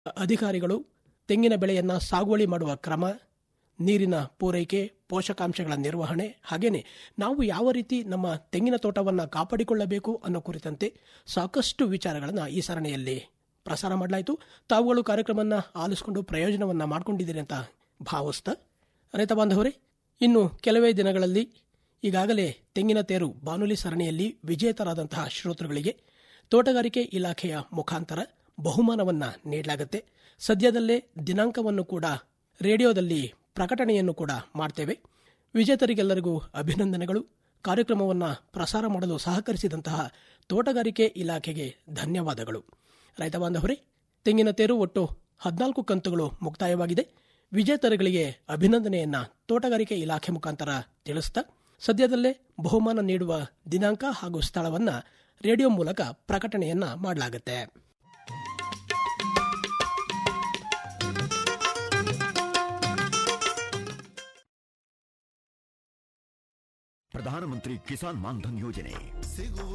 ಅಧಿಕಾರಿಗಳು ತೆಂಗಿನ ಬೆಳೆಯನ್ನ ಸಾಗುವಳಿ ಮಾಡುವ ಕ್ರಮ ನೀರಿನ ಪೂರೈಕೆ ಪೋಷಕಾಂಶಗಳ ನಿರ್ವಹಣೆ ಹಾಗೇನೆ ನಾವು ಯಾವ ರೀತಿ ನಮ್ಮ ತೆಂಗಿನ ತೋಟವನ್ನು ಕಾಪಾಡಿಕೊಳ್ಳಬೇಕು ಅನ್ನೋ ಕುರಿತಂತೆ ಸಾಕಷ್ಟು ವಿಚಾರಗಳನ್ನು ಈ ಸರಣಿಯಲ್ಲಿ ಪ್ರಸಾರ ಮಾಡಲಾಯಿತು ತಾವುಗಳು ಕಾರ್ಯಕ್ರಮವನ್ನು ಆಲಿಸಿಕೊಂಡು ಪ್ರಯೋಜನವನ್ನು ಮಾಡಿಕೊಂಡಿದ್ದೀರಿ ಅಂತ ಭಾವಿಸ್ತಾ ರೈತ ಬಾಂಧವರೇ ಇನ್ನು ಕೆಲವೇ ದಿನಗಳಲ್ಲಿ ಈಗಾಗಲೇ ತೆಂಗಿನ ತೇರು ಬಾನುಲಿ ಸರಣಿಯಲ್ಲಿ ವಿಜೇತರಾದಂತಹ ಶ್ರೋತೃಗಳಿಗೆ ತೋಟಗಾರಿಕೆ ಇಲಾಖೆಯ ಮುಖಾಂತರ ಬಹುಮಾನವನ್ನ ನೀಡಲಾಗುತ್ತೆ ಸದ್ಯದಲ್ಲೇ ದಿನಾಂಕವನ್ನು ಕೂಡ ರೇಡಿಯೋದಲ್ಲಿ ಪ್ರಕಟಣೆಯನ್ನು ಕೂಡ ಮಾಡ್ತೇವೆ ವಿಜೇತರಿಗೆಲ್ಲರಿಗೂ ಅಭಿನಂದನೆಗಳು ಕಾರ್ಯಕ್ರಮವನ್ನು ಪ್ರಸಾರ ಮಾಡಲು ಸಹಕರಿಸಿದಂತಹ ತೋಟಗಾರಿಕೆ ಇಲಾಖೆಗೆ ಧನ್ಯವಾದಗಳು ರೈತ ಬಾಂಧವರೇ ತೆಂಗಿನ ತೇರು ಒಟ್ಟು ಹದಿನಾಲ್ಕು ಕಂತುಗಳು ಮುಕ್ತಾಯವಾಗಿದೆ ವಿಜೇತರುಗಳಿಗೆ ಅಭಿನಂದನೆಯನ್ನ ತೋಟಗಾರಿಕೆ ಇಲಾಖೆ ಮುಖಾಂತರ ತಿಳಿಸ್ತಾ ಸದ್ಯದಲ್ಲೇ ಬಹುಮಾನ ನೀಡುವ ದಿನಾಂಕ ಹಾಗೂ ಸ್ಥಳವನ್ನ ರೇಡಿಯೋ ಮೂಲಕ ಪ್ರಕಟಣೆಯನ್ನ ಮಾಡಲಾಗುತ್ತೆ ಪ್ರಧಾನಮಂತ್ರಿ ಕಿಸಾನ್ ಮಾನ್ಧನ್ ಯೋಜನೆ